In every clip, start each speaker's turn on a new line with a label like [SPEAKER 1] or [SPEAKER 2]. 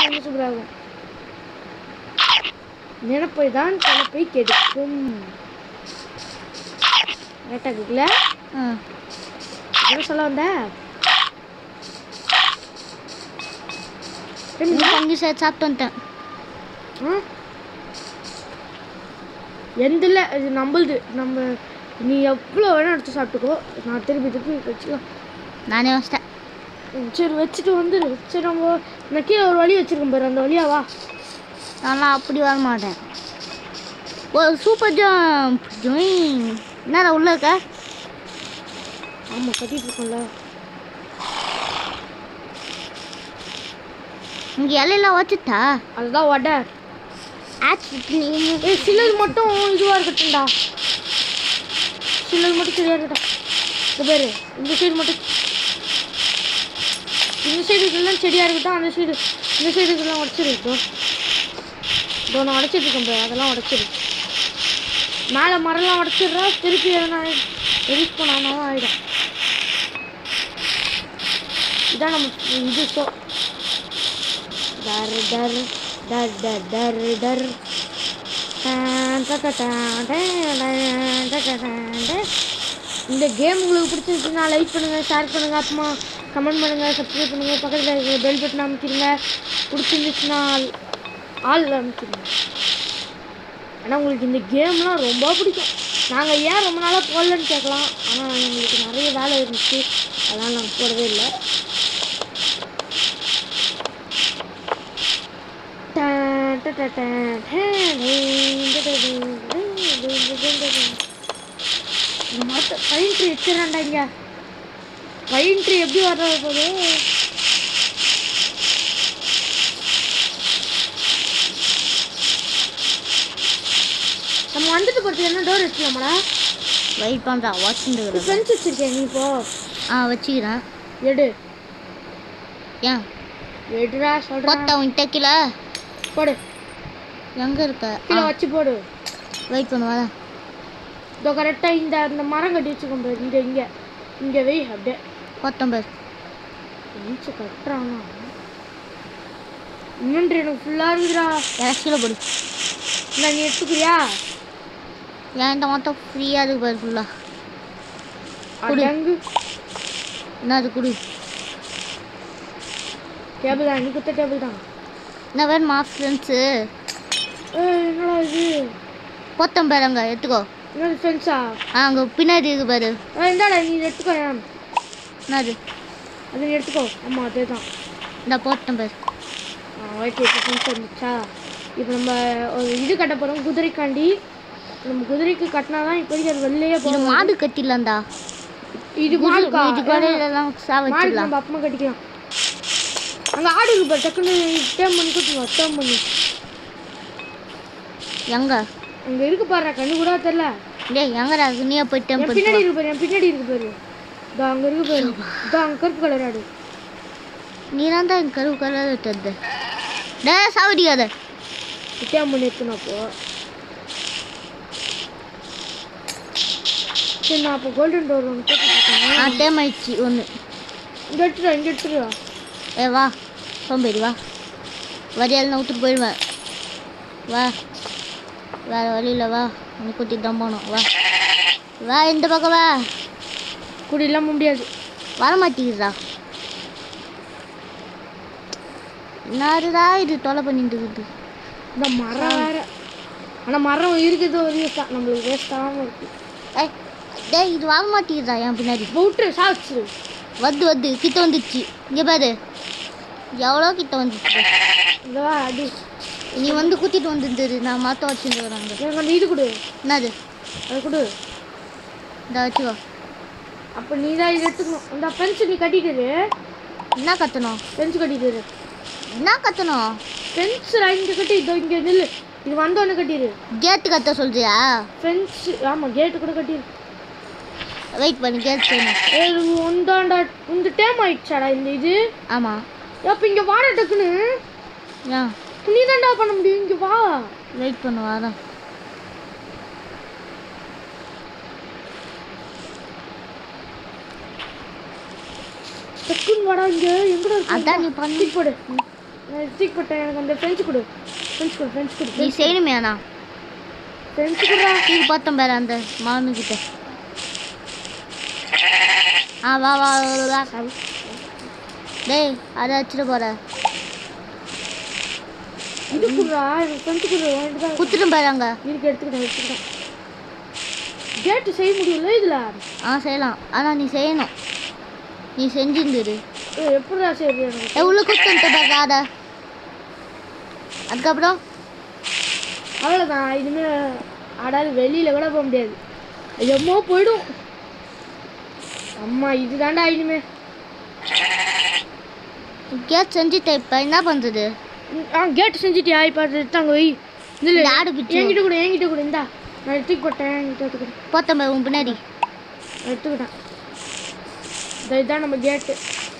[SPEAKER 1] ரொம்ப சூப்பராக இருக்கும் நினைப்பை தான் தலைப்பை கெடுக்கும் கரெக்டாக இருக்குல்ல
[SPEAKER 2] ஆ
[SPEAKER 1] என்ன சொல்ல வந்த
[SPEAKER 2] இந்த பங்கு சேர்த்து சாப்பிட்டு வந்துட்டேன்
[SPEAKER 1] ஆ? எந்தில் இது நம்மளுது நம்ம நீ எவ்வளோ வேணால் எடுத்து சாப்பிட்டுக்கோ நான் திருப்பி திருப்பி வச்சுக்கலாம்
[SPEAKER 2] நானே வச்சிட்டேன்
[SPEAKER 1] ம், சரி வச்சுட்டு வந்துடு சரி நம்ம நான் கீழே ஒரு வழி வச்சிருக்கேன் பாரு அந்த வழியா வா
[SPEAKER 2] நான்லாம் அப்படி வர மாட்டேன் ஓ சூப்பர் ஜம்ப் ஜோயின் என்னடா உள்ள இருக்க
[SPEAKER 1] ஆமாம் கட்டிட்டு இருக்கோம்ல
[SPEAKER 2] இங்கே இலையெல்லாம் வச்சுட்டா
[SPEAKER 1] அதுதான் வடை
[SPEAKER 2] ஆச்சு
[SPEAKER 1] ஏய் சிலது மட்டும் இதுவாக இருக்கட்டும்டா சிலது மட்டும் சரியாக இருக்கட்டும் இந்த பேர் இந்த சைடு மட்டும் இந்த சைடுக்கெல்லாம் செடியாக இருக்கட்டும் அந்த சைடு இந்த சைடுக்கெல்லாம் உடச்சிரு இதோ இதோ நான் உடச்சிட்டு இருக்கேன் பாரு அதெல்லாம் உடச்சிரு மேலே மரம்லாம் உடச்சிடுறா திருப்பி எதனா எரிஸ் பண்ணாலும் ஆகிடும் இதான் நம்ம இது ஸோ டர் டர் டர் டர் டர் டர் டான் டக டான் டான் டான் டக டான் டான். இந்த கேம் உங்களுக்கு பிடிச்சிருந்துச்சுன்னா லைக் பண்ணுங்கள் ஷேர் பண்ணுங்கள் அப்புறமா கமெண்ட் பண்ணுங்கள் சப்ஸ்கிரைப் பண்ணுங்கள் பக்கத்தில் இருக்கிற பெல் பட்டன் அமைக்கிடுங்க பிடிச்சிருந்துச்சுன்னா ஆல் ஆள் அமைக்கிடுங்க ஆனால் உங்களுக்கு இந்த கேம்லாம் ரொம்ப பிடிக்கும் நாங்கள் ஏன் ரொம்ப நாளாக போடலன்னு கேட்கலாம் ஆனால் எங்களுக்கு நிறைய வேலை இருந்துச்சு அதனால் நாங்கள் போடவே இல்லை டான் ட ட டான் டேன் டேன் ட ட டேன் டேன் டேன் ட டேன் ட டேன். இந்த மரத்தை பைன் ட்ரீ வச்சிடறான்டா இங்க பைன் ட்ரீ எப்படி வர்றது போது நம்ம வந்துட்டு போகிறது என்ன டோர் வச்சுக்கலாமாடா
[SPEAKER 2] வெயிட் பண்ணுறா வச்சுட்டு
[SPEAKER 1] ஃப்ரெண்ட்ஸ் வச்சிருக்கேன் நீ இப்போ
[SPEAKER 2] ஆ வச்சுக்கிறேன்
[SPEAKER 1] எடு
[SPEAKER 2] ஏன்
[SPEAKER 1] எடுடா சொல்கிறேன்
[SPEAKER 2] கொத்த உன்கிட்ட கீழே
[SPEAKER 1] போடு
[SPEAKER 2] எங்கே இருக்க
[SPEAKER 1] கீழே வச்சு போடு
[SPEAKER 2] வெயிட் பண்ணு வரேன்
[SPEAKER 1] இதோ கரெக்டாக இந்த அந்த மரம் கட்டி வச்சுக்கோம் பாரு இங்கே இங்கே இங்கே வை அப்படியே
[SPEAKER 2] கொத்தம்பர்
[SPEAKER 1] பெஞ்சு கட்டுறானா இன்னொன்று எனக்கு ஃபுல்லாக இருக்குதுடா
[SPEAKER 2] எனக்கு கீழே போடு
[SPEAKER 1] இல்லை நீ எடுத்துக்கிறியா
[SPEAKER 2] என்கிட்ட மொத்தம் ஃப்ரீயாக இருக்கு பாரு ஃபுல்லாக குடு.
[SPEAKER 1] அடங்கு
[SPEAKER 2] என்ன அது குடு
[SPEAKER 1] டேபிள் தான் நீ குத்த டேபிள் தான்
[SPEAKER 2] என்ன வேணுமா ஃப்ரெண்ட்ஸு
[SPEAKER 1] ஏய் என்னடா இது
[SPEAKER 2] கொத்தம்பர் அங்கே எடுத்துக்கோ
[SPEAKER 1] என்னது ஃப்ரெண்ட்ஸா
[SPEAKER 2] ஆ அங்கே பின்னாடி இருக்கு பாரு
[SPEAKER 1] ஆ இந்தாடா நீ இதை எடுத்துக்கோ ஏன்
[SPEAKER 2] என்னது
[SPEAKER 1] அதை நீ எடுத்துக்கோ ஆமாம் அதே தான்
[SPEAKER 2] இந்த கொத்தம்பர்
[SPEAKER 1] ஆ ஓகே இப்போ ஃப்ரெண்ட்ஸ் வந்துச்சா இப்போ நம்ம ஒரு இது கட்ட போகிறோம் குதிரைக்காண்டி நம்ம குதிரைக்கு கட்டினா தான் இப்போதைக்கு அது வெளிலையே
[SPEAKER 2] இது
[SPEAKER 1] போகும்
[SPEAKER 2] மாடு கட்டிடலாம்டா
[SPEAKER 1] இது மாடுக்கா
[SPEAKER 2] இது கடையிலலாம் சா
[SPEAKER 1] மாடுக்கு
[SPEAKER 2] வச்சிடலாம்
[SPEAKER 1] நம்ம அப்பமா கட்டிக்கலாம் அங்கே ஆடு இருக்கு பாரு டக்குன்னு டேம் பண்ணி கூட்டுங்க டேம் பண்ணி
[SPEAKER 2] எங்க
[SPEAKER 1] அங்கே இருக்கு பாரு கண்ணு கூட தெரில
[SPEAKER 2] டேய் எங்கடா இருக்கு நீயே போய்
[SPEAKER 1] என்
[SPEAKER 2] டெம்பிள்
[SPEAKER 1] பின்னாடி இருக்கு பாரு என் பின்னாடி இருக்கு பாரு இதோ அங்கே இருக்கு பாரு இதோ அங்கே கருப்பு கலர் ஆடு
[SPEAKER 2] நீ தான் தான் கருவு கலர் தருது டே சாவடிக்காத
[SPEAKER 1] டேம் பண்ணி எடுத்துனா அப்போ சரி நான் அப்போ கோல்டன் டோர் ஒன்று போட்டுருக்கேன்
[SPEAKER 2] ஆ டேம் ஆயிடுச்சு ஒன்று
[SPEAKER 1] இங்கே எடுத்துருவா இங்கே எடுத்துருவா
[SPEAKER 2] ஏ வா சோம்பேறி வா வரியால் நான் விட்டுட்டு போயிடுவேன் வா வேறு வழியில் வா நீ குத்தி தான் போகணும் வா வா இந்த பக்கம் வா
[SPEAKER 1] குடி இல்லாமல் முடியாது
[SPEAKER 2] வர மாட்டேங்குதா என்னடா இது தொலை பண்ணிட்டு இருக்குது
[SPEAKER 1] இந்த மரம் வேற ஆனால் மரம் இருக்குது ஒரு யூஸ் தான் நம்மளுக்கு வேஸ்டாகாமல் இருக்கு
[SPEAKER 2] ஏய் டேய் இது வர மாட்டேங்குதா என் பின்னாடி
[SPEAKER 1] இப்போ விட்டுரு சாப்பிச்சிரு
[SPEAKER 2] வந்து வந்து கிட்ட வந்துடுச்சு இங்கே பாரு எவ்வளோ கிட்ட வந்துடுச்சு
[SPEAKER 1] இந்த அடி
[SPEAKER 2] நீ வந்து குத்திட்டு வந்துருந்தது நான் மாற்ற வச்சுருக்குறாங்க
[SPEAKER 1] எனக்கு அந்த இது கொடு
[SPEAKER 2] என்னது
[SPEAKER 1] அது கொடு
[SPEAKER 2] இந்த வச்சுக்கோ
[SPEAKER 1] அப்போ நீ தான் இது எடுத்துக்கணும் இந்த பென்சில் நீ கட்டிட்டு
[SPEAKER 2] என்ன கத்தணும்
[SPEAKER 1] பென்சில் கட்டிட்டு
[SPEAKER 2] என்ன கத்தணும்
[SPEAKER 1] பென்சில் இங்கே கட்டி இதோ இங்கே நில்லு இது வந்தோடனே கட்டிடு
[SPEAKER 2] கேட்டு கத்த சொல்றியா
[SPEAKER 1] ஃபென்ஸ் ஆமாம் கேட்டு கூட கட்டிடு
[SPEAKER 2] வெயிட் பண்ணி கேட் செய்யணும்
[SPEAKER 1] ஏய் உந்தாண்டா இந்த டைம் ஆயிடுச்சாடா இந்த இது
[SPEAKER 2] ஆமாம்
[SPEAKER 1] அப்போ இங்கே வாடா டக்குன்னு
[SPEAKER 2] ஏன்
[SPEAKER 1] நீ தான்டா பண்ண முடியும் இங்கே வா
[SPEAKER 2] வெயிட் பண்ணு வரேன்
[SPEAKER 1] டக்குன்னு வாடா இங்கே எங்கடா இருக்கு
[SPEAKER 2] அதான் நீ பண்ணி
[SPEAKER 1] தூக்கி போடு நான் தூக்கி போட்டேன் எனக்கு அந்த ஃப்ரெண்ட்ஸ் கொடு ஃப்ரெண்ட்ஸ் கொடு ஃப்ரெண்ட்ஸ் கொடு
[SPEAKER 2] நீ செய்யணுமே அண்ணா
[SPEAKER 1] ஃப்ரெண்ட்ஸ் கொடுறா
[SPEAKER 2] தூக்கி பார்த்தோம் பாரு அந்த மாமி கிட்ட ஆ வா வா வா, வா டேய் அதை வச்சுட்டு போற
[SPEAKER 1] இது கொடுறா எனக்கு ஃப்ரெண்ட்ஸ் கொடு வாங்கிட்டு தான்
[SPEAKER 2] குத்துட்டு பாரு அங்க
[SPEAKER 1] இருக்கு எடுத்துக்கிட்டேன் எடுத்துக்கிட்டேன் கேட்டு செய்ய முடியல இதில்
[SPEAKER 2] ஆ செய்யலாம் ஆனால் நீ செய்யணும் நீ செஞ்சிருந்துரு
[SPEAKER 1] எப்படிடா சரி எனக்கு
[SPEAKER 2] ஏ உள்ள குத்துட்டு பாரு அதை அதுக்கப்புறம்
[SPEAKER 1] அவ்வளோதான் இனிமேல் ஆடாது வெளியில் கூட போக முடியாது எம்மோ போயிடும் அம்மா இதுதான்டா இனிமே
[SPEAKER 2] கேட் செஞ்சுட்ட இப்போ என்ன பண்ணுறது
[SPEAKER 1] ம், ஆ கேட்டு செஞ்சுட்டியா இப்போ அது எடுத்தாங்க வை இல்லை
[SPEAKER 2] இந்த ஆடு பிச்சு
[SPEAKER 1] என்கிட்ட கூட என்கிட்ட கூட இந்தா நான் எடுத்துக்கு போட்டேன் என்கிட்ட எடுத்துக்கிட்டேன்
[SPEAKER 2] போத்தம் பாரு உன் பின்னாடி
[SPEAKER 1] நான் எடுத்துக்கிட்டேன் இந்த இதுதான் நம்ம கேட்டு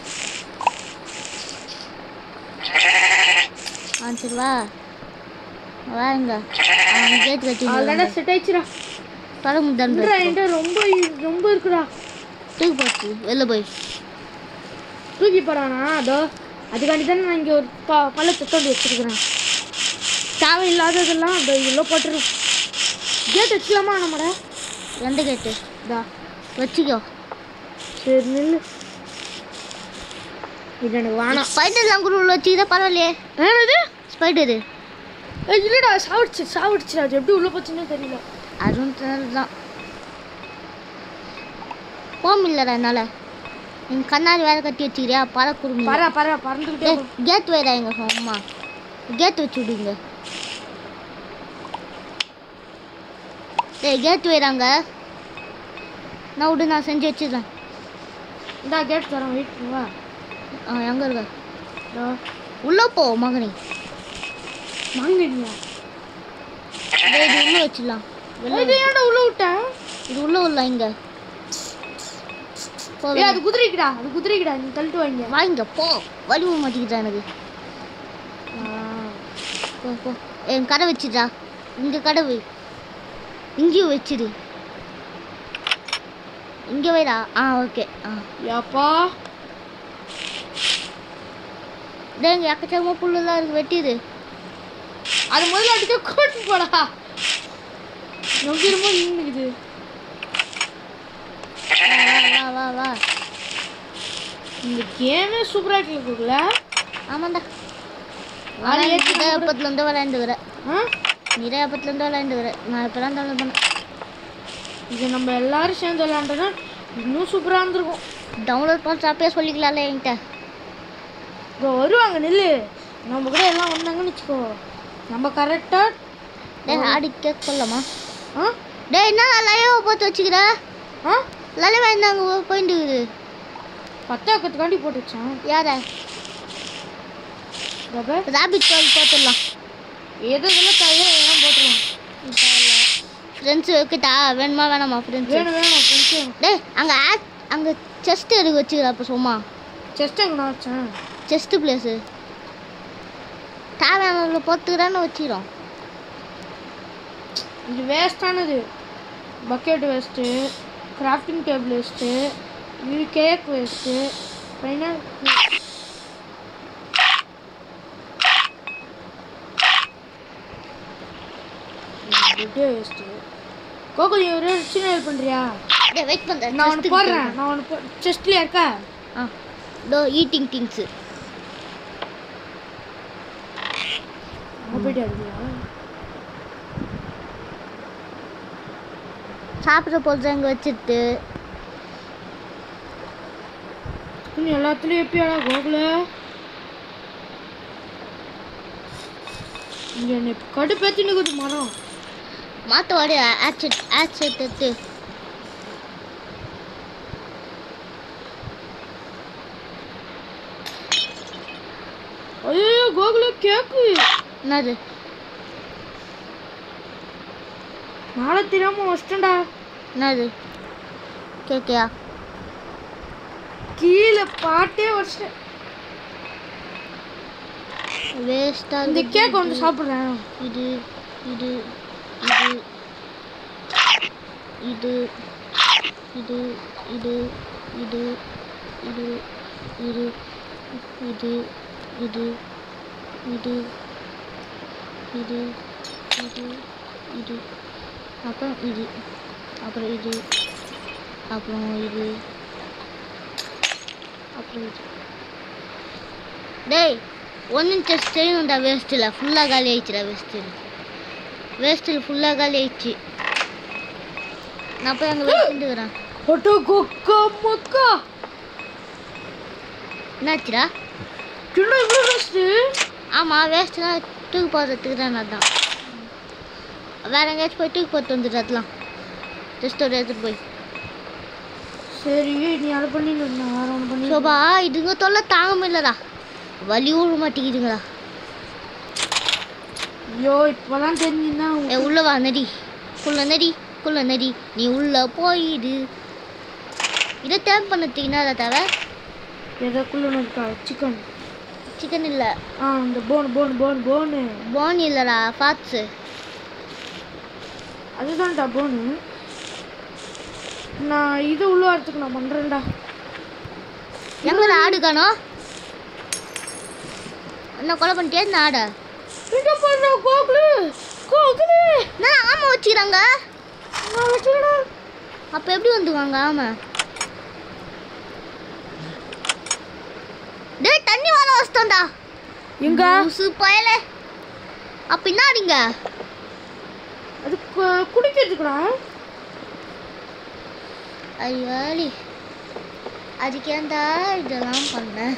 [SPEAKER 2] ஆ சரி வா வா இங்க கேட் கட்டி
[SPEAKER 1] அதெல்லாம் செட் ஆயிடுச்சுடா
[SPEAKER 2] தொலை முதான்
[SPEAKER 1] இன்றா, என்கிட்ட ரொம்ப ரொம்ப இருக்குடா
[SPEAKER 2] தூக்கி போச்சு வெளில போய்
[SPEAKER 1] தூக்கி போடானா அதோ அதுக்காண்டி தானே நான் இங்கே ஒரு ப பள்ளத்தை தோண்டி வச்சிருக்கிறேன் தேவையில்லாததெல்லாம் அந்த இதில் போட்டுரும் கேட் வச்சுக்கலாமா நம்மட
[SPEAKER 2] எந்த கேட்டு
[SPEAKER 1] இதா
[SPEAKER 2] வச்சுக்கோ
[SPEAKER 1] சரி நில்லு இது எனக்கு வேணாம்
[SPEAKER 2] ஸ்பைடர்லாம் கூட உள்ள வச்சுக்கிட்டா பரவாயில்லையே
[SPEAKER 1] என்னது
[SPEAKER 2] ஸ்பைடரு
[SPEAKER 1] ஏய், இல்லடா சாவிடுச்சு சாவிடுச்சு அது எப்படி உள்ள போச்சுன்னே தெரியல
[SPEAKER 2] அதுவும் தான் போக இல்லைடா என்னால் நீங்கள் கண்ணாடி வேறு கட்டி வச்சுக்கிறியா பற குடும்பம்
[SPEAKER 1] பர பர பறந்துக்கிட்டே
[SPEAKER 2] ஏய் கேட் வைடா எங்க அம்மா கேட் வச்சு விடுங்க ஏய் கேட் வைடாங்க நான் விடு நான் செஞ்சு வச்சிடுறேன்
[SPEAKER 1] இந்தா கேட் தரேன் வெயிட் பண்ணுவா
[SPEAKER 2] ஆ எங்கே இருக்க
[SPEAKER 1] இதோ
[SPEAKER 2] உள்ளே போ மகனே
[SPEAKER 1] வாங்கிடுங்க
[SPEAKER 2] டேய், இது உள்ளே வச்சிடலாம் வெளில
[SPEAKER 1] இது ஏன்டா உள்ள விட்டேன்
[SPEAKER 2] இது உள்ளே உள்ள இங்கே போ
[SPEAKER 1] ஏய் அது குதிரைக்குடா அது குதிரைக்குடா நீ தள்ளிட்டு வாங்க
[SPEAKER 2] வாங்க போ வலிவு மாட்டிக்கிட்டா எனக்கு போ போ என் கடை வச்சிடா இங்கே கடை வை இங்கேயும் வச்சிடு இங்கே வைடா ஆ ஓகே ஆ
[SPEAKER 1] ஏப்பா
[SPEAKER 2] டேய் இங்கே எக்கச்சக்கமாக புல்லுலாம் இருக்கு வெட்டிடு
[SPEAKER 1] அது முதல்ல அடிக்க கூட்டு போடா நொங்கிருமோ நின்னுக்குது
[SPEAKER 2] வா வா வா வா
[SPEAKER 1] இந்த கேமே சூப்பரா இருக்குல்ல
[SPEAKER 2] ஆமாண்டா
[SPEAKER 1] அது ஏத்தி
[SPEAKER 2] அப்பத்துலேருந்து விளையாண்டுக்கிறேன்
[SPEAKER 1] ஆ
[SPEAKER 2] நிறைய அப்பத்துலேருந்து விளையாண்டுக்கிறேன் நான் இப்போ தான் டவுன்லோட் பண்ணேன்
[SPEAKER 1] இது நம்ம எல்லாரும் சேர்ந்து விளையாண்டோன்னா இன்னும் சூப்பரா இருந்திருக்கும்
[SPEAKER 2] டவுன்லோட் பண்ண அப்பயே சொல்லிக்கலாம்ல என்கிட்ட
[SPEAKER 1] இப்போ வருவாங்க நெல்லு நம்ம கூட எல்லாம் வந்தாங்கன்னு வச்சுக்கோ நம்ம கரெக்டா
[SPEAKER 2] டேய் ஆடி கேக் சொல்லலாமா
[SPEAKER 1] ஆ
[SPEAKER 2] டேய் என்ன லைவ் போட்டு வச்சுக்கிற
[SPEAKER 1] ஆ
[SPEAKER 2] லைவ் இருந்தாங்க போயிட்டு இருக்குது
[SPEAKER 1] பத்தாக்கத்துக்காண்டி போட்டு வச்சேன்
[SPEAKER 2] யார
[SPEAKER 1] ரப்ப
[SPEAKER 2] ராபிட் கால் பார்த்துடலாம்
[SPEAKER 1] எது இதெல்லாம் தயார் எல்லாம் போட்டுருவோம்
[SPEAKER 2] ஃப்ரெண்ட்ஸ் வைக்கிட்டா வேணுமா வேணாமா ஃப்ரெண்ட்ஸ்
[SPEAKER 1] வேணும் வேணும் ஃப்ரெண்ட்ஸு
[SPEAKER 2] டேய் அங்கே ஆக் அங்கே செஸ்ட் எதுக்கு வச்சுக்கிறா அப்போ சும்மா
[SPEAKER 1] செஸ்ட் எங்கே நான் வச்சேன்
[SPEAKER 2] செஸ்ட் பிளேஸு தேவையான பொத்துக்கிறான்னு வச்சுக்கிறோம்
[SPEAKER 1] இது வேஸ்டானது bucket waste crafting table waste இது cake waste final waste Gokul நீ ஒரு சின்ன ஹெல்ப் பண்ணுறியா
[SPEAKER 2] டேய் வெயிட் பண்ணுறேன்
[SPEAKER 1] நான் ஒன்று போடுறேன் நான் ஒன்று போ செஸ்ட்லேயே இருக்கா
[SPEAKER 2] ஆ டோ ஈட்டிங் திங்ஸு
[SPEAKER 1] அங்கே போயிட்டு இருக்கியா
[SPEAKER 2] சாப்பிட்ற பொருள் இங்கே வச்சுட்டு
[SPEAKER 1] நீ எல்லாத்துலேயும் எப்பயாடா கோகுல இங்கே என்னை கடுப்பேற்றி நிற்குது மரம்
[SPEAKER 2] மாற்ற வாடி ஆட்செட் ஆட்செட் எடுத்து
[SPEAKER 1] ஐயோ கோகுல கேக்கு
[SPEAKER 2] என்னது
[SPEAKER 1] நாளை தெரியாம வச்சிட்டேன்டா
[SPEAKER 2] என்னது கேக்கியா
[SPEAKER 1] கீழே பாட்டே வச்சிட்டேன்
[SPEAKER 2] வேஸ்ட்டாக
[SPEAKER 1] இந்த கேக் வந்து சாப்பிட்றேன்
[SPEAKER 2] இது இது இது இது இது இது இது இது இது இது இது இது இது இது இது அப்புறம் இது அப்புறம் இது அப்புறம் இது அப்புறம் இது டேய் ஒன்றும் டெஸ்ட் செய்யணும்டா வேஸ்ட்டில் ஃபுல்லாக காலி ஆயிடுச்சுடா வேஸ்ட்டில் வேஸ்ட்டில் ஃபுல்லாக காலி ஆயிடுச்சு நான் போய் அங்கே வச்சுட்டுக்கிறேன்
[SPEAKER 1] ஒட்டோ கொக்கா மக்கா
[SPEAKER 2] என்னாச்சுடா
[SPEAKER 1] என்ன இவ்வளோ வேஸ்ட்டு
[SPEAKER 2] ஆமாம் வேஸ்ட்லாம் தூக்கி போடுறதுக்கு தான் நான் தான் வேற எங்கேயாச்சும் போய் தூக்கி போட்டு வந்துட்டு அதெல்லாம் டெஸ்ட்டோட எடுத்துகிட்டு போய்
[SPEAKER 1] சரி நீ அதை பண்ணி நான் வேற ஒன்று பண்ணி
[SPEAKER 2] சோபா இதுங்க தொல்லை தாங்க முடியலடா வலி விட மாட்டேங்குதுங்களா
[SPEAKER 1] ஐயோ இப்போதான் தெரிஞ்சுன்னா
[SPEAKER 2] ஏ உள்ள வா நடி குள்ள நடி குள்ள நடி நீ உள்ள போயிடு இதை டேம் பண்ணதுக்கு என்னடா தேவை
[SPEAKER 1] எதற்குள்ள இருக்கா சிக்கன்
[SPEAKER 2] சிக்கன் இல்லை
[SPEAKER 1] ஆ இந்த bone bone bone bone
[SPEAKER 2] bone இல்லைடா ஃபாட்ஸு
[SPEAKER 1] அதுதான்டா போனு நான் இது உள்ள வரத்துக்கு நான் பண்ணுறேன்டா
[SPEAKER 2] எங்கடா ஆடு காணோம் என்ன கொலை பண்ணிட்டே இந்த ஆடை
[SPEAKER 1] இங்க பண்ண கோகுலு கோகுலு
[SPEAKER 2] நான் ஆமாம் வச்சுக்கிறாங்க
[SPEAKER 1] நான் வைக்கலடா
[SPEAKER 2] அப்போ எப்படி வந்துவாங்க ஆமாம் டேய் தண்ணி வர வச்சிட்டோம்டா
[SPEAKER 1] எங்க
[SPEAKER 2] லூசு பயலே அப்ப என்னாடிங்க
[SPEAKER 1] அது கு- குடிக்கிறதுக்குடா
[SPEAKER 2] ஐயாடி அதுக்கு ஏன்டா இதெல்லாம் பண்ணேன்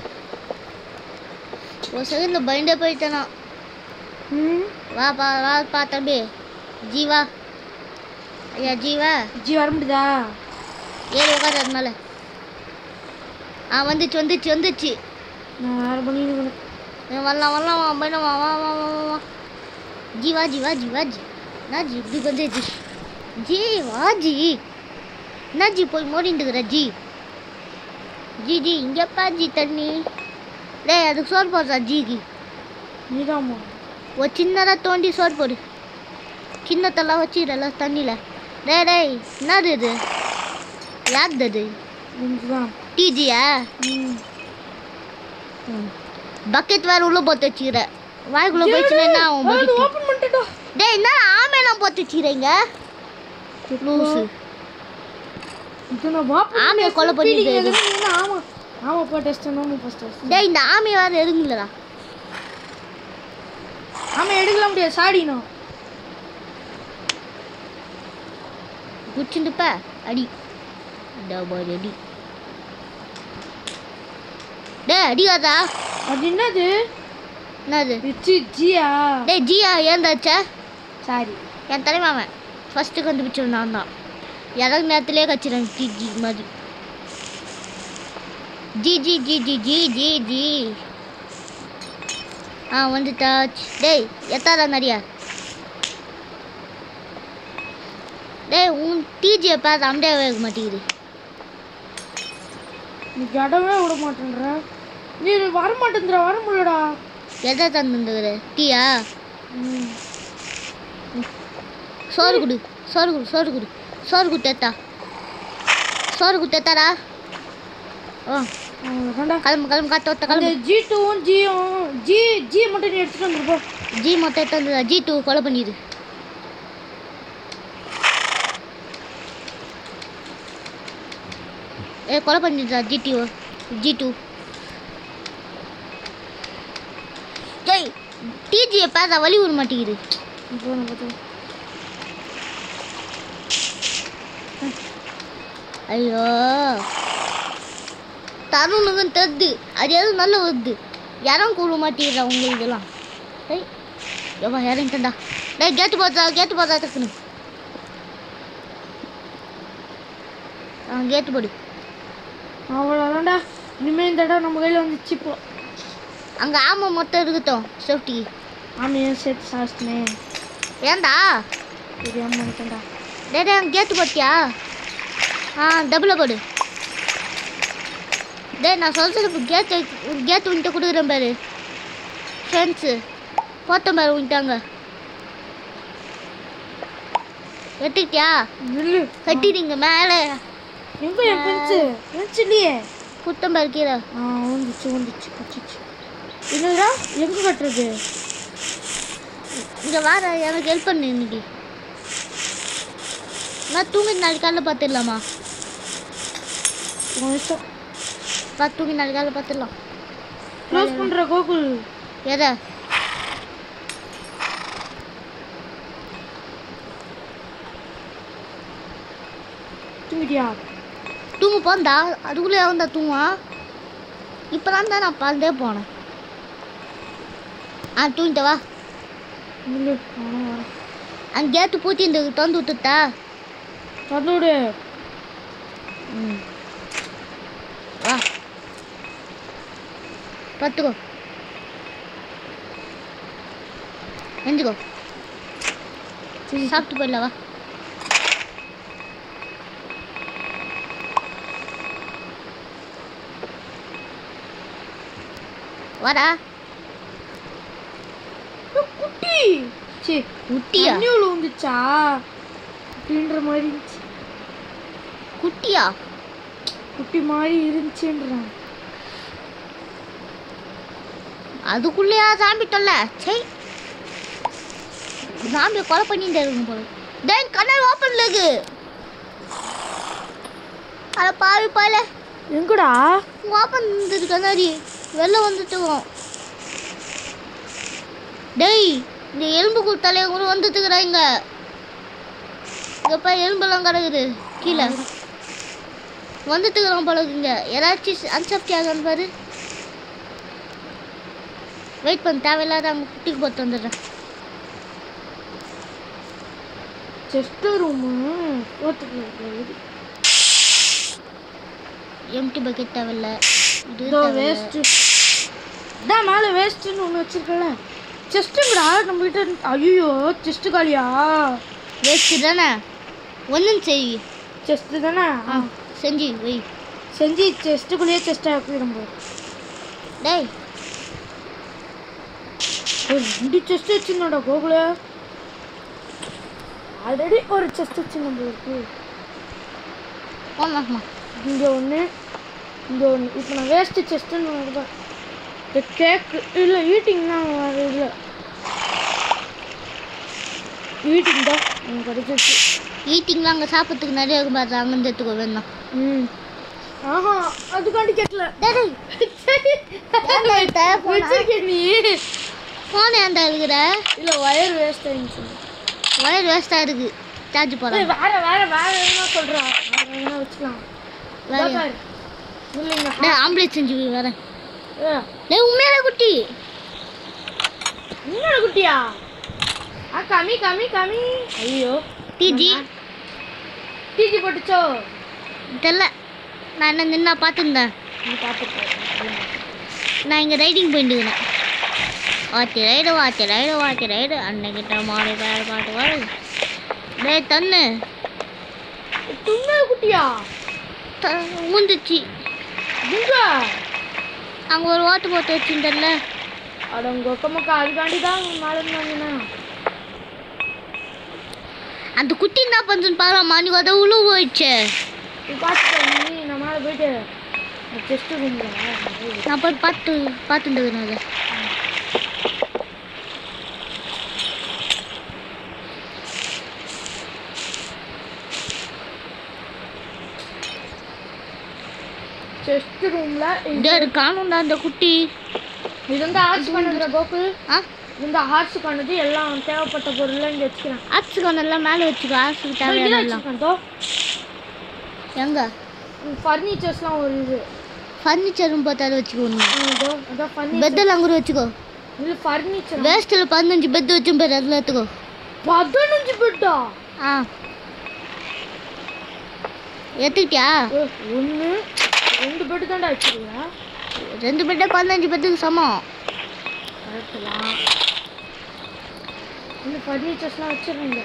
[SPEAKER 2] ஒரு செகண்டில் பயந்தே போயிட்டேனா
[SPEAKER 1] ம்
[SPEAKER 2] வா பா வா பா தம்பி ஜீவா ஐயா ஜீவா
[SPEAKER 1] ஜி வர முடியுதா
[SPEAKER 2] ஏறி உட்காரு அது மேலே ஆ வந்துச்சு வந்துச்சு வந்துச்சு
[SPEAKER 1] நான் வேற பண்ணிட்டு
[SPEAKER 2] ஏ, வரலாம் வரலாம் வா பையனா வா வா வா வா வா, வா ஜீவா ஜீவா ஜீவா ஜி நான் ஜி இப்படி வந்துச்சு ஜி வா ஜி என்ன ஜி போய் மோடிட்டுக்கிற ஜி ஜி ஜி இங்கேப்பா ஜி தண்ணி டேய் அதுக்கு சோறு போடுறா ஜிக்கு
[SPEAKER 1] நீதாம்மா
[SPEAKER 2] ஒரு சின்னதாக தோண்டி சோறு போடு கிண்ணத்தெல்லாம் வச்சிடல தண்ணியில் டேய் டேய் என்னது இது யாருது அது
[SPEAKER 1] இதுதான்
[SPEAKER 2] டிஜியா
[SPEAKER 1] ம்
[SPEAKER 2] பக்கெட் வேறு உள்ளே போட்டு வச்சுக்கிற வாய்க்குள்ளே போயிடுச்சுன்னா என்ன ஆகும்
[SPEAKER 1] அது
[SPEAKER 2] bucket?
[SPEAKER 1] ஓப்பன் பண்ணிட்டா
[SPEAKER 2] டேய் என்ன ஆமையெல்லாம் போட்டு வச்சுக்கிறீங்க லூசு
[SPEAKER 1] இது நான் ஓப்பன்
[SPEAKER 2] ஆமையை கொலை பண்ணிட்டு
[SPEAKER 1] பண்ணிட்டு ஆமா ஆமா பா டெஸ்ட் நோமி ஃபர்ஸ்ட் டெஸ்ட்
[SPEAKER 2] டேய் இந்த ஆமை வேறு எதுங்களா
[SPEAKER 1] ஆமா எடுக்கலாம் முடியாது சாடினோம்
[SPEAKER 2] குச்சிண்டுப்ப அடி டபுள் அடி டேய் அடிக்காதா
[SPEAKER 1] அது என்னது
[SPEAKER 2] என்னது
[SPEAKER 1] இச்சி ஜியா
[SPEAKER 2] டேய் ஜியா ஏந்தாச்சா
[SPEAKER 1] சாரி
[SPEAKER 2] என் தலைமாவன் ஃபஸ்ட்டு கண்டுபிடிச்சவன் நான் தான் இறங்க நேரத்துலேயே கச்சிறேன் ஜி ஜி மாதிரி ஜி ஜி ஜி ஜி ஜி ஜி ஜி ஆ வந்துட்டா டேய் எத்தாரா நிறையா டேய் உன் டிஜியை பார்த்து அம்டே வைக்க மாட்டேங்குது
[SPEAKER 1] நீ இடமே விட மாட்டேன்ற நீ வர மாட்டேங்கிற வர முடியலடா
[SPEAKER 2] எதை தந்துருக்குற டீயா
[SPEAKER 1] ம்
[SPEAKER 2] சோறு கொடு சோறு கொடு சோறு கொடு சோறு குட்டேத்தா சோறு குட்டேத்தாடா ஓ
[SPEAKER 1] அவ்வளோதான்டா
[SPEAKER 2] கிளம்பு கிளம்பு காத்த ஒத்த
[SPEAKER 1] அந்த
[SPEAKER 2] கிளம்பு
[SPEAKER 1] ஜி டூவும் ஜியும் ஜி ஜி மட்டும் நீ எடுத்துட்டு வந்துருப்போ
[SPEAKER 2] ஜி மொத்தம் எடுத்து வந்ததா ஜி டூ கொலை பண்ணிடு ஏ கொலை பண்ணிடுறா ஜி டூ ஜி டூ டேய் டிஜியை பார்த்தா வழி விட மாட்டேங்குது
[SPEAKER 1] இப்போ நான் பார்த்தேன்
[SPEAKER 2] ஐயோ தருணுக்கும் தருது அது எதுவும் நல்ல வருது யாரும் கூட மாட்டேங்கிறா உங்க இதெல்லாம் டேய் எவ்வளோ இறங்கிட்டா டேய் கேட்டு பார்த்தா கேட்டு பார்த்தா டக்குனு ஆ கேட்டு போடு
[SPEAKER 1] அவ்வளோதான்டா இனிமேல் இந்த இடம் நம்ம கையில் வந்துச்சு இப்போ
[SPEAKER 2] அங்கே ஆமை மொத்தம் இருக்கட்டும் சேஃப்டி
[SPEAKER 1] ஆமையும் சேர்த்து சாஸ்தினேன்
[SPEAKER 2] ஏன்டா
[SPEAKER 1] தெரியாமல் நினைக்கேன்டா
[SPEAKER 2] டேய் டேய் கேட்டு போட்டியா ஆ டபுளில் போடு டேய் நான் சொல்கிறது கேட்டு கேட்டு உன்கிட்ட கொடுக்குறேன் பாரு ஃப்ரெண்ட்ஸு போத்தேன் பாரு உன்ட்டாங்க எடுத்துக்கிட்டியா
[SPEAKER 1] நில்லு
[SPEAKER 2] கட்டிடுங்க மேலே
[SPEAKER 1] எங்க என் பென்சு பென்ஸ் இல்லையே
[SPEAKER 2] குத்தம் பாரு கீழே
[SPEAKER 1] ஆ வந்துச்சு வந்துச்சு கச்சிச்சு என்னடா எங்க கட்டுறது
[SPEAKER 2] இங்கே வார எனக்கு ஹெல்ப் பண்ணு இன்னைக்கு நான் தூங்கி நாளைக்கு காலைல பார்த்துடலாமா
[SPEAKER 1] உன் இஷ்டம்
[SPEAKER 2] பார்த்து தூங்கி நாளைக்கு காலைல பார்த்துடலாம்
[SPEAKER 1] க்ளோஸ் பண்ற கோகுல்
[SPEAKER 2] எதை
[SPEAKER 1] தூங்கிட்டியா
[SPEAKER 2] தூங்க போந்தா அதுக்குள்ளே வந்தா தூங்குவான் இப்போ தான் நான் பார்த்துட்டே போனேன் ஆ தூங்கிட்ட வா
[SPEAKER 1] நில்லு நானும் வரேன்
[SPEAKER 2] அங்கே கேட்டு பூட்டி இந்த திறந்து விட்டுட்டா
[SPEAKER 1] திறந்து விடு
[SPEAKER 2] ம் வா பார்த்துக்கோ எஞ்சுக்கோ சாப்பிட்டு போயிடல வா வாடா
[SPEAKER 1] குட்டி சே
[SPEAKER 2] குட்டியா
[SPEAKER 1] தண்ணி உள்ள வந்துச்சா அப்படின்ற மாதிரி இருந்துச்சு
[SPEAKER 2] குட்டியா
[SPEAKER 1] குட்டி மாதிரி இருந்துச்சுன்றான்
[SPEAKER 2] அதுக்குள்ளேயா சாமி தொல்ல சை சாமியை கொலை பண்ணிட்டு இருக்கும் போல டேய் கண்ணல் ஓப்பன்ல இருக்கு அட பாவி பால
[SPEAKER 1] எங்கடா
[SPEAKER 2] ஓப்பன் இருந்தது கண்ணாடி வெளில வந்துட்டுவோம் டேய் இந்த எலும்பு தலையை கூட வந்துட்டுக்கிறாங்க இங்கப்பா எலும்பெல்லாம் கிடக்குது கீழே வந்துட்டுக்கிறோம் போல இருக்குங்க ஏதாச்சும் அன்சப்டி ஆகான்னு பாரு வெயிட் பண்ண தேவையில்லாத அங்கே குட்டிக்கு போட்டு வந்துடுறேன்
[SPEAKER 1] செஸ்ட் ரூமு ஓத்துக்கு
[SPEAKER 2] எம்டி பக்கெட் தேவையில்ல இது
[SPEAKER 1] இதோ
[SPEAKER 2] தேவையில்ல.
[SPEAKER 1] வேஸ்ட்டு இதான் மேலே வேஸ்ட்டுன்னு ஒன்று வச்சிருக்கல செஸ்ட்டுங்கடா நம்ம கிட்ட ஐயோ செஸ்ட்டு காலியா
[SPEAKER 2] வேஸ்ட்டு தானே ஒன்றும் செய்
[SPEAKER 1] செஸ்ட்டு தானே
[SPEAKER 2] ஆ செஞ்சு வை
[SPEAKER 1] செஞ்சு செஸ்ட்டுக்குள்ளேயே செஸ்ட்டாக ஆக்கிடும் போது
[SPEAKER 2] டேய்
[SPEAKER 1] ஒரு ரெண்டு செஸ்ட் வச்சிருந்தோட கோகுல ஆல்ரெடி ஒரு செஸ்ட் வச்சிருந்தோம் போல இருக்கு
[SPEAKER 2] ஆமாம்மா
[SPEAKER 1] இங்கே ஒன்று இங்கே ஒன்று இப்போ நான் வேஸ்ட்டு செஸ்ட்டுன்னு வருவேன் இந்த கேக்கு இல்லை ஈட்டிங்னா அது இல்லை ஈட்டிங் தான் எனக்கு கிடைச்சிருச்சு
[SPEAKER 2] ஈட்டிங்லாம் அங்கே சாப்பிட்றதுக்கு நிறைய இருக்கும் பாரு அங்கேருந்து எடுத்துக்கோ வேணும்
[SPEAKER 1] ம் ஆஹா அதுக்காண்டி கேட்கல
[SPEAKER 2] டேய்
[SPEAKER 1] வச்சிருக்கேன் நீ
[SPEAKER 2] ஃபோன் ஏன்டா இருக்கிற
[SPEAKER 1] இல்லை ஒயர் வேஸ்ட் ஆயிடுச்சு
[SPEAKER 2] ஒயர் வேஸ்ட்டாக இருக்கு சார்ஜ்
[SPEAKER 1] ஏய்,
[SPEAKER 2] போடலாம்
[SPEAKER 1] வேற வேற வேற என்ன சொல்கிறான் வேற என்ன வச்சுக்கலாம்
[SPEAKER 2] வேற
[SPEAKER 1] இதோ பாரு. இல்லைங்க
[SPEAKER 2] டேய் ஆம்புலன்ஸ் செஞ்சு வை வரேன்
[SPEAKER 1] ஏ,
[SPEAKER 2] டேய் உண்மையான குட்டி
[SPEAKER 1] இன்னொரு குட்டியா ஆ கம்மி கம்மி கம்மி ஐயோ
[SPEAKER 2] டிஜி
[SPEAKER 1] டிஜி போட்டுச்சோ
[SPEAKER 2] தெரில நான் என்ன நின்னா பார்த்துருந்தேன்
[SPEAKER 1] நீ பார்த்துக்கோ
[SPEAKER 2] நான் இங்கே ரைடிங் போயிட்டு இருக்கிறேன் வாத்தி ரைடு வாத்தி ரைடு வாத்தி ரைடு அன்னைக்கிட்ட மாடி பேர் பாட்டு வருது டேய் தண்ணு
[SPEAKER 1] இன்னொரு குட்டியா
[SPEAKER 2] ஊந்துச்சு
[SPEAKER 1] எங்க
[SPEAKER 2] அங்கே ஒரு வாட்டு போட்டு வச்சுருந்தல
[SPEAKER 1] அட உங்க ஒக்கமக்கா அதுக்காண்டி தான் மேலே இருந்தாங்கன்னா
[SPEAKER 2] அந்த குட்டி என்ன பண்ணுன்னு பாருமா நீ அதை உழு போயிடுச்சு
[SPEAKER 1] நீ பார்த்துக்கோ நீ நான் மேலே போயிட்டு டெஸ்ட் ரூமில்
[SPEAKER 2] நான் போய் பார்த்து பார்த்துட்டு இருக்கிறேன் அதை
[SPEAKER 1] டெஸ்ட் ரூமில்
[SPEAKER 2] டேய் காணும்டா அந்த குட்டி
[SPEAKER 1] இது வந்து ஆர்ட்ஸ் பண்ணுற கோகுல்
[SPEAKER 2] ஆ
[SPEAKER 1] இது வந்து ஆர்ட்ஸ் பண்ணது எல்லாம் தேவைப்பட்ட பொருள்லாம் இங்கே வச்சுக்கிறேன்
[SPEAKER 2] ஆச்சுக்கோ நல்லா மேலே வச்சுக்கோ ஆச்சுக்கு
[SPEAKER 1] இதில்
[SPEAKER 2] தேவையான எல்லாம்
[SPEAKER 1] வச்சுருக்கேன் தோ
[SPEAKER 2] எங்க
[SPEAKER 1] ஃபர்னிச்சர்ஸ்லாம் ஒரு இது
[SPEAKER 2] ஃபர்னிச்சரும் பார்த்து அதை வச்சுக்கோ நீ
[SPEAKER 1] இதோ அதான் ஃபர்னிச்சர்
[SPEAKER 2] பெட்டெல்லாம் கூட வச்சுக்கோ
[SPEAKER 1] இது ஃபர்னிச்சர்
[SPEAKER 2] வேஸ்ட்டில் பதினஞ்சு பெட் வச்சும் பேர் அதில் எடுத்துக்கோ
[SPEAKER 1] பதினஞ்சு பெட்டா
[SPEAKER 2] ஆ எடுத்துக்கிட்டியா
[SPEAKER 1] ஒன்று ரெண்டு பெட்டு தான்டா வச்சிருக்கேன்
[SPEAKER 2] ரெண்டு பெட்டை பதினஞ்சு பெட்டுக்கு சமம்
[SPEAKER 1] கரெக்டுலாம் இந்த ஃபர்னிச்சர்ஸ்லாம் வச்சிருந்தீங்க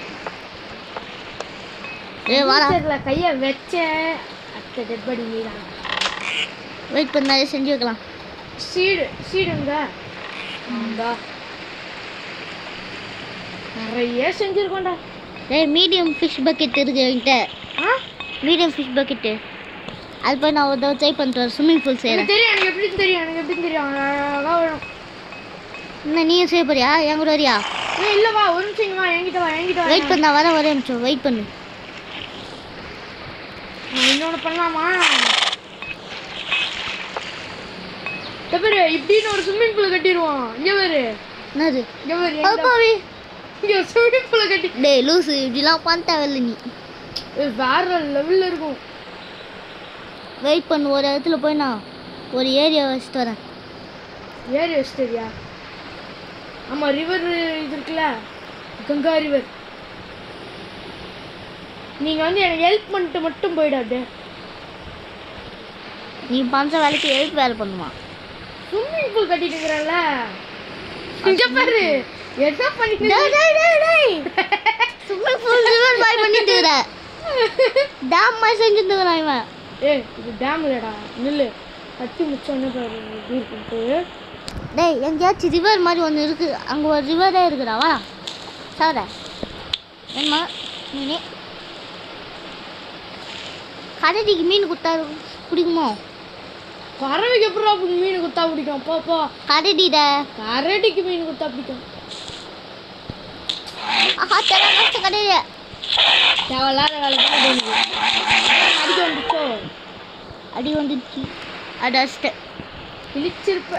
[SPEAKER 2] ஏ வாடா
[SPEAKER 1] ஃபர்னிச்சரில் கையை வச்சேன் அத்தை டெட் பாடி நீ தான்
[SPEAKER 2] வெயிட் பண்ணாலே செஞ்சு வைக்கலாம்
[SPEAKER 1] சீடு சீடுங்க ஆண்டா நிறைய செஞ்சுருக்கோண்டா
[SPEAKER 2] ஏய் மீடியம் ஃபிஷ் பக்கெட் இருக்கு என்கிட்ட
[SPEAKER 1] ஆ
[SPEAKER 2] மீடியம் ஃபிஷ் பக்கெட்டு அது போய் நான் ஒரு ட்ரை பண்ணிட்டு வரேன் ஸ்விம்மிங் பூல் செய்கிறேன்
[SPEAKER 1] எனக்கு தெரியும் எனக்கு எப்படி தெரியும் எனக்கு எப்படி தெரியும் அழகா விழும்
[SPEAKER 2] என்ன நீயும் செய்ய போறியா என் கூட வரியா
[SPEAKER 1] ஏய் இல்ல வா ஒரு நிமிஷம் இங்க வா என்கிட்ட வா என்கிட்ட வா
[SPEAKER 2] வெயிட் பண்ணா வர ஒரே நிமிஷம் வெயிட் பண்ணு
[SPEAKER 1] நான் இன்னொன்னு பண்ணலாமா இந்த பாரு இப்படின்னு ஒரு ஸ்விம்மிங் பூல் கட்டிடுவோம் இங்க பாரு
[SPEAKER 2] என்னது
[SPEAKER 1] இங்க பாரு எங்க-
[SPEAKER 2] அப்பாவி
[SPEAKER 1] இங்க ஸ்விம்மிங் பூல் கட்டி
[SPEAKER 2] டேய் லூசு இப்படிலாம் பண்ண தேவையில்ல நீ
[SPEAKER 1] ஏய், வேற லெவல்ல இருக்கும்
[SPEAKER 2] வெயிட் பண்ணு ஒரு இடத்துல போய் நான் ஒரு ஏரியா வச்சுட்டு வரேன்
[SPEAKER 1] ஏரி வச்சிட்டியா ஆமா ரிவர் இது இருக்குல்ல கங்கா ரிவர் நீங்க வந்து எனக்கு ஹெல்ப் பண்ணிட்டு மட்டும் போயிடாது
[SPEAKER 2] நீ பண்ணுற வேலைக்கு எழுத்து வேலை பண்ணுமா
[SPEAKER 1] ஸ்விம்மிங் பூல் கட்டிட்டு இருக்கிறேன்ல இங்க பாரு என்ன பண்ணிட்டு
[SPEAKER 2] டேய் டேய் டேய் டேய் சும்மா ஃபுல் ரிவர் பாய் பண்ணிட்டு இருக்கற டேம் மாதிரி செஞ்சுட்டு இருக்கறான் இவன்
[SPEAKER 1] ஏய் இது டேம் இல்லடா நில்லு கட்டி முடிச்சோன்னு பாரு எப்படி இருக்குன்ட்டு
[SPEAKER 2] டேய் எங்கேயாச்சும் ரிவர் மாதிரி ஒன்று இருக்கு அங்கே ஒரு ரிவரே இருக்குடா வா சார ஏம்மா நீனே கடைக்கு மீன் கொடுத்தா பிடிக்குமோ
[SPEAKER 1] பறவைக்கு எப்படி மீன் குத்தா பிடிக்கும் போப்போ
[SPEAKER 2] கரடிட
[SPEAKER 1] கரடிக்கு மீன் குத்தா பிடிக்கும்
[SPEAKER 2] ஆஹா தெரிய நஷ்ட கடையில
[SPEAKER 1] தேவையில்லாத வேலை தான் இது உனக்கு. அடிக்க வந்துச்சோ
[SPEAKER 2] அடி வந்துச்சு அடிச்சிட்டேன்
[SPEAKER 1] கிழிச்சிருப்ப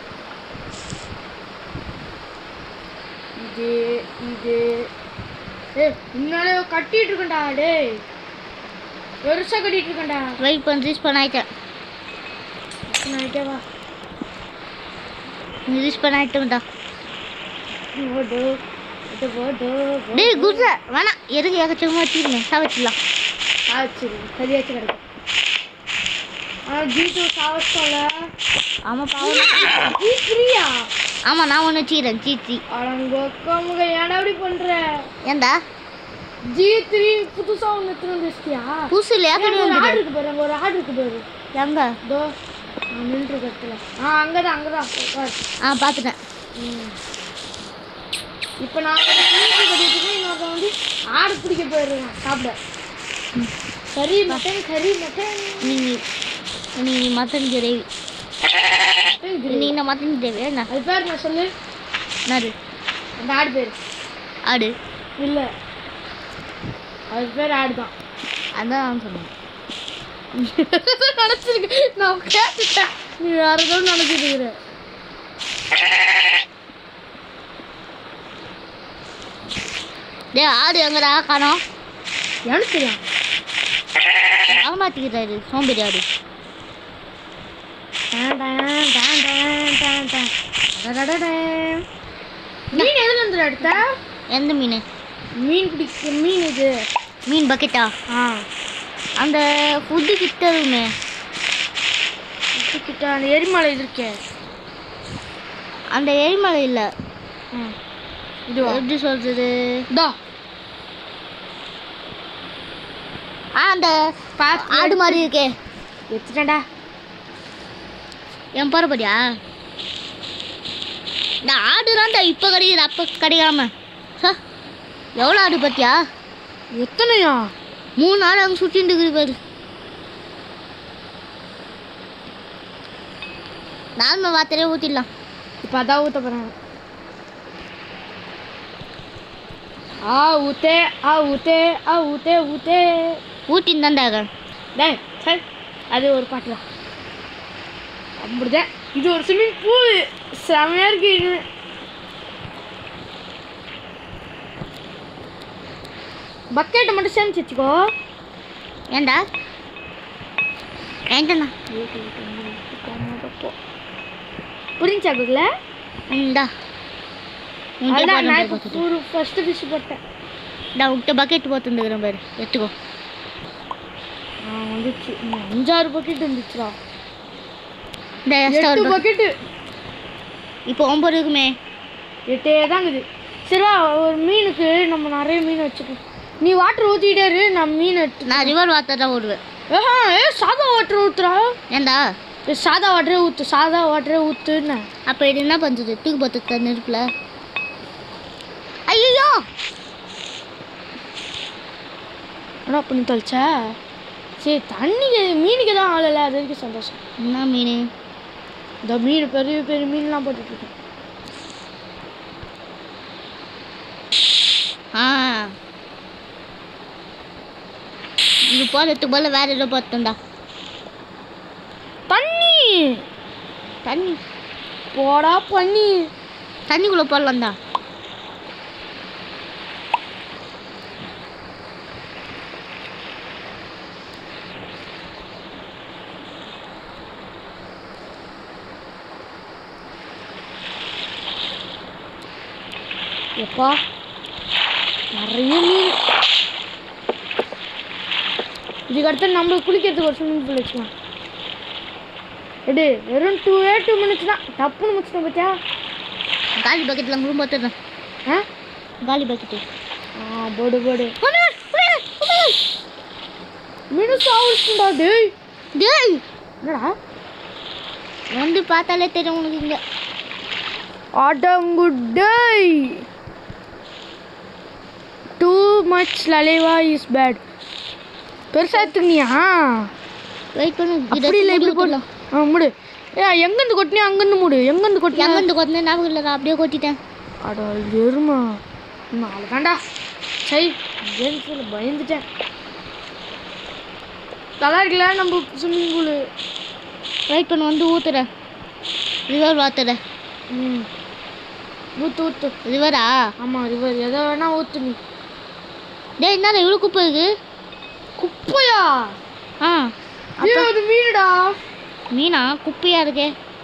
[SPEAKER 1] இது இது ஏய் முன்னாலே கட்டிட்டு இருக்கேன்டா டேய் பெருசா கட்டிட்டு இருக்கேன்டா
[SPEAKER 2] வெயிட் பண்ணி ரீச் பண்ண ஆயிட்டேன்
[SPEAKER 1] நைட்டே வா
[SPEAKER 2] ரீச் பண்ண ஆயிட்டேன்டா
[SPEAKER 1] ஓடு இது ஓடு
[SPEAKER 2] டேய் குட்ஸ வேணாம் எதுக்கு ஏகச்சக்கமாக வச்சுக்கிறேன் சாவச்சிடலாம்
[SPEAKER 1] ஆச்சு சரியாச்சு கிடக்கும் ஆனா ஜீட்டு சாவச்சோம்ல
[SPEAKER 2] ஆமாம் பாவம்
[SPEAKER 1] ஜி த்ரீயா
[SPEAKER 2] ஆமாம் நான் ஒன்று வச்சுக்கிறேன் ஜி த்ரீ
[SPEAKER 1] அடங்க உட்காமுக ஏன்டா அப்படி பண்ற
[SPEAKER 2] ஏண்டா
[SPEAKER 1] ஜி த்ரீ புதுசா ஒன்று எடுத்துட்டு வந்துச்சியா
[SPEAKER 2] புதுசு இல்லையா
[SPEAKER 1] அங்க
[SPEAKER 2] கடி
[SPEAKER 1] ஒரு
[SPEAKER 2] வந்துடு
[SPEAKER 1] ஆடு இருக்கு பாரு அங்க ஒரு ஆடு இருக்கு பாரு
[SPEAKER 2] எங்க
[SPEAKER 1] இதோ நான் நின்று கட்டல ஆ அங்கதான் அங்கதான் உட்காரு.
[SPEAKER 2] ஆ பார்த்துட்டேன்
[SPEAKER 1] ம். இப்ப நான் ஒரு மீன் கட்டிட்டு இன்னொருத்தன் வந்து ஆடு பிடிக்க போயிடுறேன் சாப்பிட கறி மட்டன் கறி மட்டன்
[SPEAKER 2] நீங்கள் நீ மட்டன் கிரேவி
[SPEAKER 1] மட்டன் கிரேவி.
[SPEAKER 2] நீ என்ன மட்டன் கிரேவி என்ன
[SPEAKER 1] அது பேர் நான் சொல்லு
[SPEAKER 2] என்னது
[SPEAKER 1] அந்த ஆடு பேர்
[SPEAKER 2] ஆடு
[SPEAKER 1] இல்ல அது பேர் ஆடு தான்
[SPEAKER 2] அதான் நான் சொன்னேன்
[SPEAKER 1] நினைச்சிருக்கு நான் கேட்டுட்டேன் நீ வேற ஏதோ நினைச்சிட்டு இருக்கிற
[SPEAKER 2] டேய் ஆடு எங்கடா காணோம்
[SPEAKER 1] எனக்கு தெரியும்
[SPEAKER 2] ஏமாத்திக்கிறாரு சோம்பேறி ஆடு
[SPEAKER 1] டான் டான் டான் டான் டான் டான். டடடடடேன். மீன் எதுல இருந்து எடுத்த
[SPEAKER 2] எந்த மீன்
[SPEAKER 1] மீன் பிடிக்க மீன் இது
[SPEAKER 2] மீன் பக்கெட்டா
[SPEAKER 1] ஆ
[SPEAKER 2] அந்த ஃபுட்டு கிட்ட இருக்குமே
[SPEAKER 1] கிட்ட அந்த எரிமலை இது இருக்கே
[SPEAKER 2] அந்த எரிமலை இல்லை
[SPEAKER 1] ம். இதுவா
[SPEAKER 2] எப்படி சொல்றது
[SPEAKER 1] இதோ
[SPEAKER 2] ஆ அந்த
[SPEAKER 1] பாத்து
[SPEAKER 2] ஆடு மாதிரி இருக்கே
[SPEAKER 1] எடுத்துட்டேன்டா
[SPEAKER 2] என் பரப்படியா இந்த ஆடு தான்டா இப்போ கிடைக்குது அப்போ கிடைக்காம சா எவ்வளோ ஆடு பார்த்தியா
[SPEAKER 1] எத்தனையா
[SPEAKER 2] மூணு ஆடு அங்கே சுற்றிட்டு இருக்குது பாரு நார்மல் வார்த்தையே ஊற்றிடலாம்
[SPEAKER 1] இப்போ அதான் ஊத்த போறேன் ஆ ஊத்தே ஆ ஊத்தே ஆ ஊத்தே ஊத்தே
[SPEAKER 2] ஊட்டின்னு தான்டா
[SPEAKER 1] டேய் சரி அது ஒரு பாட்டு தான் அப்படிதான் இது ஒரு ஸ்விம்மிங் பூல் செமையா இருக்கு இது பக்கெட்டை மட்டும் சேமிச்சு வச்சுக்கோ
[SPEAKER 2] ஏன்டா ஏன்டா
[SPEAKER 1] புரிஞ்சா குல
[SPEAKER 2] இந்தா
[SPEAKER 1] அதான் நான் இப்போ ஒரு ஃபர்ஸ்ட் ஃபிஷ் போட்டேன்
[SPEAKER 2] நான் விட்ட பக்கெட் போட்டுருந்துக்கிறேன் பாரு எடுத்துக்கோ
[SPEAKER 1] ஆ வந்துச்சு இன்னும் அஞ்சாறு பக்கெட் வந்துச்சுடா
[SPEAKER 2] இந்த எக்ஸ்ட்ரா
[SPEAKER 1] எட்டு பக்கெட்டு
[SPEAKER 2] இப்போ ஒம்பது இருக்குமே
[SPEAKER 1] எட்டே தான் இருக்குது சரிவா ஒரு மீனுக்கு நம்ம நிறைய மீன் வச்சுக்கோ நீ வாட்டர் ஊற்றிக்கிட்டே இரு நான் மீன் எடுத்து
[SPEAKER 2] நான் ரிவர் வாட்டர் தான் ஓடுவேன்
[SPEAKER 1] ஏஹா ஏ சாதா வாட்டர் ஊற்றுறா
[SPEAKER 2] ஏன்டா
[SPEAKER 1] ஏ சாதா வாட்டரே ஊற்று சாதா வாட்டரே ஊற்றுன்னு
[SPEAKER 2] அப்போ இது என்ன பண்ணுறது தூக்கு பார்த்து நெருப்பில் ஐயோ
[SPEAKER 1] என்ன பண்ணி தொலைச்சா சரி தண்ணிக்கு மீனுக்கு தான் ஆளலை அது வரைக்கும் சந்தோஷம்
[SPEAKER 2] என்ன மீன்
[SPEAKER 1] இந்த மீன் பெரிய பெரிய மீன்லாம் போட்டுட்ருக்கேன்
[SPEAKER 2] ஆ இது போகிறதுக்கு போல வேற ஏதோ பார்த்தோம்டா
[SPEAKER 1] தண்ணி
[SPEAKER 2] தண்ணி
[SPEAKER 1] போடா பண்ணி
[SPEAKER 2] தண்ணிக்குள்ளே போடலாம்டா
[SPEAKER 1] எப்பா நிறைய மீன் இதுக்கு அடுத்து நம்ம குளிக்கிறதுக்கு ஒரு ஸ்விம்மிங் பூல் வச்சுக்கலாம் எடு வெறும் டூ ஏ டூ மினிட்ஸ் தான் டப்புன்னு முடிச்சிட்டோம் பார்த்தியா
[SPEAKER 2] காலி பக்கெட்டில் கூட பார்த்துடுறேன்
[SPEAKER 1] ஆ
[SPEAKER 2] காலி பக்கெட்டு
[SPEAKER 1] ஆ போடு போடு மீன் சாப்பிடுச்சுடா டேய்
[SPEAKER 2] டேய்
[SPEAKER 1] என்னடா
[SPEAKER 2] வந்து பார்த்தாலே தெரியும் உனக்கு இங்கே
[SPEAKER 1] அடங்குடை டூ மச் லலைவா இஸ் பேட் பெருசா எடுத்துக்கினியா
[SPEAKER 2] வெயிட் பண்ணு
[SPEAKER 1] அப்படி இல்லை இப்படி போடலாம் ஆ முடு ஏ எங்கேருந்து கொட்டினியா அங்கேருந்து மூடு எங்கேருந்து கொட்டியா
[SPEAKER 2] எங்கேருந்து கொத்தினேன் ஞாபகம் இல்லைடா அப்படியே கொட்டிட்டேன்
[SPEAKER 1] அட எருமா நாலு தாண்டா சை ஜேம்ஸில் பயந்துட்டேன் நல்லா இருக்குல்ல நம்ம ஸ்விம்மிங் பூலு
[SPEAKER 2] வெயிட் பண்ணு வந்து ஊற்றுறேன் ரிவர் வாத்துறேன்
[SPEAKER 1] ம் ஊத்து ஊத்து
[SPEAKER 2] ரிவரா
[SPEAKER 1] ஆமாம் ரிவர் எதை வேணா ஊத்து நீ
[SPEAKER 2] டேய் என்ன இவ்வளோ குப்பை இருக்கு
[SPEAKER 1] குப்பையா
[SPEAKER 2] ஆ
[SPEAKER 1] ஐயோ அது மீனுடா
[SPEAKER 2] மீனா குப்பையா இருக்கே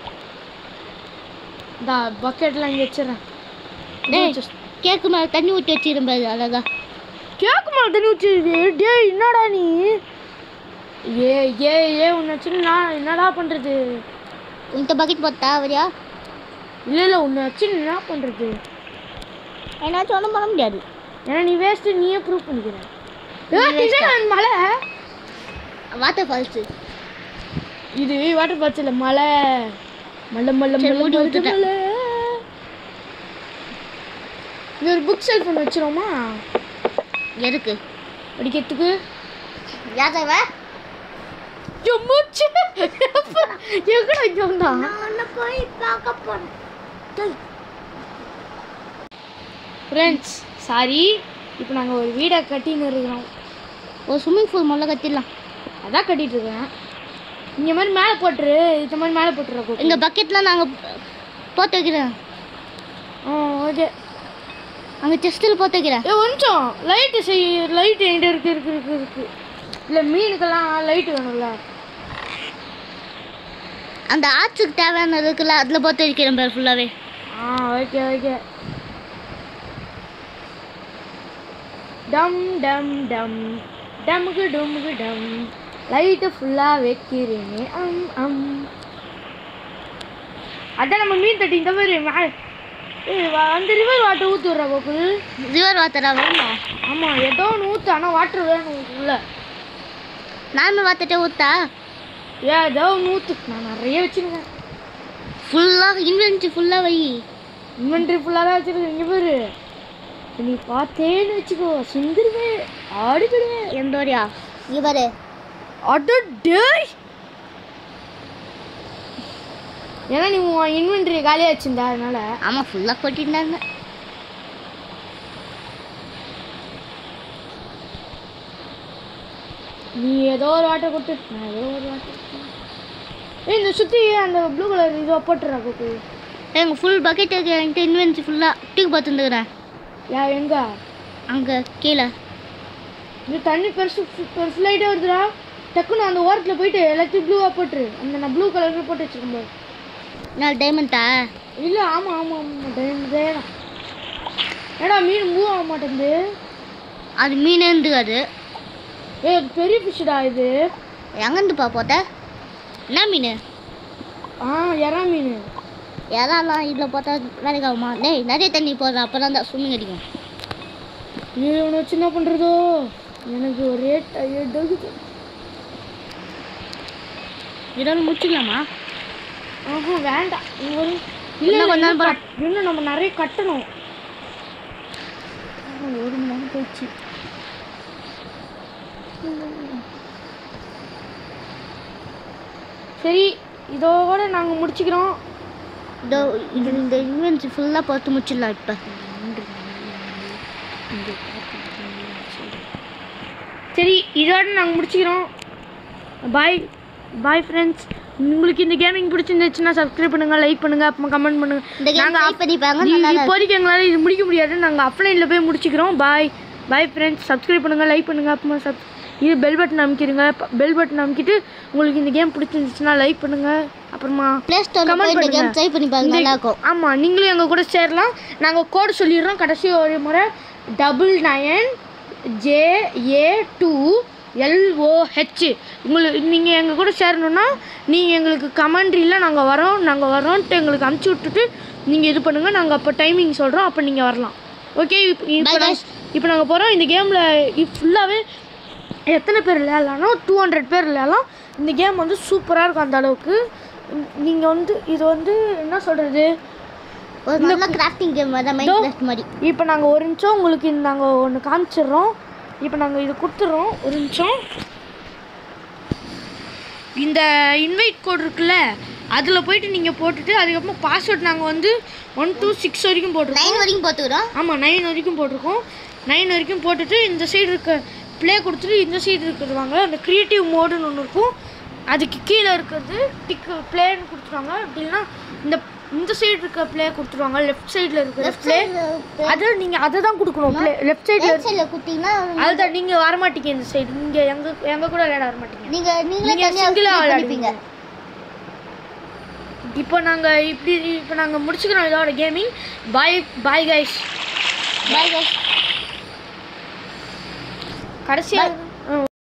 [SPEAKER 1] இந்த பக்கெட்லாம் இங்கே வச்சிடுறேன்
[SPEAKER 2] டேய் கேக்கு மேலே தண்ணி ஊற்றி வச்சிருப்பாரு அழகா
[SPEAKER 1] கேக்கு மேலே தண்ணி ஊற்றி டேய் என்னடா நீ ஏ ஏ ஏ உன்னை வச்சுன்னு நான் என்னடா பண்ணுறது
[SPEAKER 2] இந்த பக்கெட் போட்டா வரியா
[SPEAKER 1] இல்லை இல்லை உன்னை வச்சுன்னு என்ன பண்ணுறது
[SPEAKER 2] என்னாச்சும் ஒன்றும் பண்ண முடியாது
[SPEAKER 1] ஏன்னா நீ வேஸ்ட்டு நீயே ப்ரூவ் பண்ணிக்கிற ஏய், இது மலை
[SPEAKER 2] வாட்டர் ஃபால்ஸு
[SPEAKER 1] இது வாட்டர் ஃபால்ஸ் இல்லை மலை மலை மலை
[SPEAKER 2] சரி,
[SPEAKER 1] மலை
[SPEAKER 2] மூடி
[SPEAKER 1] மலை
[SPEAKER 2] விட்டுட்டேன்.
[SPEAKER 1] மலை இது ஒரு புக் செல்ஃப் ஒன்று வச்சிரோமா
[SPEAKER 2] எதுக்கு
[SPEAKER 1] படிக்கிறதுக்கு
[SPEAKER 2] யாதவ
[SPEAKER 1] மூச்சு எங்கடா இங்க வந்தா
[SPEAKER 2] நான் போய் பார்க்க போறேன்
[SPEAKER 1] ஃப்ரெண்ட்ஸ் சாரி இப்போ நாங்கள் ஒரு வீடை கட்டின்னு இருக்கிறோம்
[SPEAKER 2] ஒரு ஸ்விம்மிங் பூல் முதல்ல கட்டிடலாம்
[SPEAKER 1] அதான் கட்டிட்டு இருக்கேன் இந்த மாதிரி மேலே போட்டுரு இந்த மாதிரி மேலே போட்டுரு
[SPEAKER 2] இந்த பக்கெட்லாம் நாங்கள் போட்டு வைக்கிறேன்
[SPEAKER 1] ஆ ஓகே
[SPEAKER 2] அங்கே செஸ்டில் போட்டு வைக்கிறேன்
[SPEAKER 1] ஏ ஒரு நிமிஷம் லைட்டு செய் லைட் என்கிட்ட இருக்கு இருக்கு இருக்கு இருக்கு இல்லை மீனுக்கெல்லாம் லைட் வேணும்ல
[SPEAKER 2] அந்த ஆற்றுக்கு தேவையான இருக்குல்ல அதில் போட்டு வைக்கிறேன் பேர் ஃபுல்லாகவே
[SPEAKER 1] ஆ ஓகே ஓகே டம் டம் டம் டமுக்கு டுமுக்கு டம் லைட்டு ஃபுல்லாக வைக்கிறேனே அம் அம் அதான் நம்ம மீன் தட்டி இந்த மாதிரி மே ஏய் வா- அந்த ரிவர் வாட்டர் ஊற்றி விட்றா கோகுல்
[SPEAKER 2] ரிவர் வாட்டரா வேணும்
[SPEAKER 1] ஆமாம் ஏதோ ஒன்று ஊற்று ஆனால் வாட்டர் வேணும் உள்ள
[SPEAKER 2] நார்மல் வாட்டர்ட்டே ஊற்றா
[SPEAKER 1] ஏ ஏதோ ஒன்று ஊற்று நான் நிறைய வச்சுருக்கேன்
[SPEAKER 2] ஃபுல்லாக இன்வென்ட்ரி ஃபுல்லாக வை
[SPEAKER 1] இன்வென்ட்ரி ஃபுல்லாக தான் வச்சுருக்கேன் இங்கே பாரு நீ பார்த்தேன்னு வச்சுக்கோ சிந்திருவேன் ஆடிக்கிடுவேன்
[SPEAKER 2] எந்த வரையா இங்கே பாரு
[SPEAKER 1] அட டேய் ஏன்னா நீ உன் இன்வென்ட்ரி காலியாக வச்சிருந்தா அதனால
[SPEAKER 2] ஆமாம் ஃபுல்லாக கொட்டிருந்தாங்க
[SPEAKER 1] நீ ஏதோ ஒரு வாட்டர் கொட்டு நான் ஏதோ ஒரு வாட்டர் ஏய் இந்த சுற்றி அந்த ப்ளூ கலர் இதை போட்டுறா கோக்கு
[SPEAKER 2] எங்கள் ஃபுல் பக்கெட் இருக்கு என்கிட்ட இன்வென்ட்ரி ஃபுல்லாக தூக்கி பார்த்துருந்துக்கிறேன்
[SPEAKER 1] யா எங்க
[SPEAKER 2] அங்கே கீழே
[SPEAKER 1] இது தண்ணி பெருசு பெருசு லைட்டாக வருதுடா டக்குன்னு அந்த ஓரத்தில் போயிட்டு எல்லாத்தையும் ப்ளூவாக போட்டுரு அந்த நான் ப்ளூ கலரில் போட்டு வச்சிருக்கேன் பாரு.
[SPEAKER 2] நாலு டைமண்டா
[SPEAKER 1] இல்லை ஆமாம் ஆமாம் ஆமாம் டைம் தான் ஏடா மீன் மூவ் ஆக மாட்டேங்குது
[SPEAKER 2] அது மீனே இருந்துக்காது
[SPEAKER 1] ஏய் அது பெரிய ஃபிஷ்டா இது
[SPEAKER 2] எங்கேருந்துப்பா போட்ட என்ன மீன்
[SPEAKER 1] ஆ எறா மீன்
[SPEAKER 2] யாரெல்லாம் இதில் போட்டா வேலைக்கு ஆகுமா டேய் நிறைய தண்ணி போடுற அப்போ தான் ஸ்விம்மிங் அடிக்கும்
[SPEAKER 1] நீ இவனை வச்சு என்ன பண்ணுறதோ எனக்கு ஒரே டயர்ட்
[SPEAKER 2] இதோட முடிச்சுக்கலாமா
[SPEAKER 1] ஆஹா வேண்டாம் நீ ஒரு இல்லை
[SPEAKER 2] இன்னும் கொஞ்ச நேரம்
[SPEAKER 1] இன்னும்
[SPEAKER 2] பாரு.
[SPEAKER 1] கட்- இன்னும் நம்ம நிறைய கட்டணும்
[SPEAKER 2] ஒரு மணி நேரம் போயிடுச்சு
[SPEAKER 1] சரி இதோட நாங்கள் முடிச்சுக்கிறோம்
[SPEAKER 2] இதோ இது இந்த இன்வென்ட்ரி ஃபுல்லாக பார்த்து முடிச்சிடலாம் இப்போ
[SPEAKER 1] இங்கே பார்த்துக்கிட்டீங்களா? சரி. சரி இதோட நாங்கள் முடிச்சுக்கிறோம் பாய் பாய் ஃப்ரெண்ட்ஸ் உங்களுக்கு இந்த கேமிங் பிடிச்சிருந்துச்சுன்னா சப்ஸ்கிரைப் பண்ணுங்கள் லைக் பண்ணுங்கள் அப்புறமா கமெண்ட் பண்ணுங்கள்
[SPEAKER 2] இந்த கேம்
[SPEAKER 1] நாங்க
[SPEAKER 2] ட்ரை பண்ணிப்பாங்க
[SPEAKER 1] இது-
[SPEAKER 2] நல்லா தான்
[SPEAKER 1] இப்போதைக்கு எங்களால் இது முடிக்க முடியாது நாங்கள் அப்ளைனில் போய் முடிச்சுக்கிறோம் பாய் பாய் ஃப்ரெண்ட்ஸ் சப்ஸ்கிரைப் பண்ணுங்கள் லைக் பண்ணுங்கள் அப்புறமா சப் இது பெல் பட்டன் அமைக்கிடுங்க பெல் பட்டன் அமைக்கிட்டு உங்களுக்கு இந்த கேம் பிடிச்சிருந்துச்சுன்னா லைக் பண்ணுங்கள் அப்புறமா
[SPEAKER 2] ப்ளே ஸ்டோரில்
[SPEAKER 1] Comment
[SPEAKER 2] போய் இந்த
[SPEAKER 1] பண்ணுங்க.
[SPEAKER 2] கேம் ட்ரை பண்ணிப்பாங்க
[SPEAKER 1] இந்த-
[SPEAKER 2] நல்லா இருக்கும்
[SPEAKER 1] ஆமா நீங்களும் எங்கள் கூட சேரலாம் நாங்கள் கோடு சொல்லிடுறோம் கடைசி ஒரு முறை double nine J A two L O H உங்களுக்கு நீங்கள் எங்கள் கூட சேரணுன்னா நீங்கள் எங்களுக்கு கமெண்ட்ரியில் நாங்கள் வரோம் நாங்கள் வரோன்ட்டு எங்களுக்கு அமுச்சு விட்டுட்டு நீங்கள் இது பண்ணுங்கள் நாங்கள் அப்போ டைமிங் சொல்கிறோம் அப்போ நீங்கள் வரலாம் ஓகே இப்போ இப்போ
[SPEAKER 2] Bye,
[SPEAKER 1] நாங்கள் இப்போ நாங்கள் போகிறோம் இந்த கேமில் ஃபுல்லாகவே எத்தனை பேர் விளையாடலாம்னா டூ ஹண்ட்ரட் பேர் விளையாடலாம் இந்த கேம் வந்து சூப்பராக இருக்கும் அந்த அளவுக்கு நீங்கள் வந்து இது வந்து என்ன சொல்கிறது
[SPEAKER 2] ஒரு நல்ல கிராஃப்டிங் கேம் தான் மைண்ட் கிராஃப்ட் மாதிரி
[SPEAKER 1] இப்போ நாங்கள் ஒரு நிமிஷம் உங்களுக்கு இது நாங்கள் ஒன்று காமிச்சிடுறோம் இப்போ நாங்கள் இது கொடுத்துட்றோம் ஒரு நிமிஷம் இந்த இன்வைட் கோட் இருக்குல்ல அதில் போயிட்டு நீங்கள் போட்டுட்டு அதுக்கப்புறம் பாஸ்வேர்ட் நாங்கள் வந்து ஒன் டூ சிக்ஸ் வரைக்கும் போட்டிருக்கோம்
[SPEAKER 2] நைன் வரைக்கும் பார்த்துக்கிறோம்
[SPEAKER 1] ஆமாம் நைன் வரைக்கும் போட்டிருக்கோம் நைன் வரைக்கும் போட்டுட்டு இந்த சைடு இருக்க ப்ளே கொடுத்துட்டு இந்த சைடு இருக்கிறவாங்க அந்த க்ரியேட்டிவ் மோடுன்னு ஒன்று இருக்கும் அதுக்கு கீழே இருக்கிறது டிக்கு ப்ளேன்னு கொடுத்துருவாங்க அப்படின்னா இந்த இந்த சைடு இருக்க ப்ளே கொடுத்துருவாங்க லெஃப்ட் சைடில் இருக்கிற ப்ளே அது நீங்கள் அதை தான் கொடுக்கணும் ப்ளே லெஃப்ட் சைடில்
[SPEAKER 2] ரைட் சைடில் கொடுத்தீங்கன்னா
[SPEAKER 1] அதுதான் நீங்கள் வரமாட்டீங்க இந்த சைடு நீங்கள் எங்கள் எங்கள் கூட விளையாட வரமாட்டீங்க
[SPEAKER 2] நீங்கள் நீங்களே
[SPEAKER 1] நீங்க
[SPEAKER 2] தனியாக
[SPEAKER 1] single ஆ
[SPEAKER 2] விளையாடுவீங்க
[SPEAKER 1] இப்போ நாங்கள் இப்படி இப்போ நாங்கள் முடிச்சுக்கிறோம் இதோட gaming bye bye guys
[SPEAKER 2] bye guys
[SPEAKER 1] கடைசியாக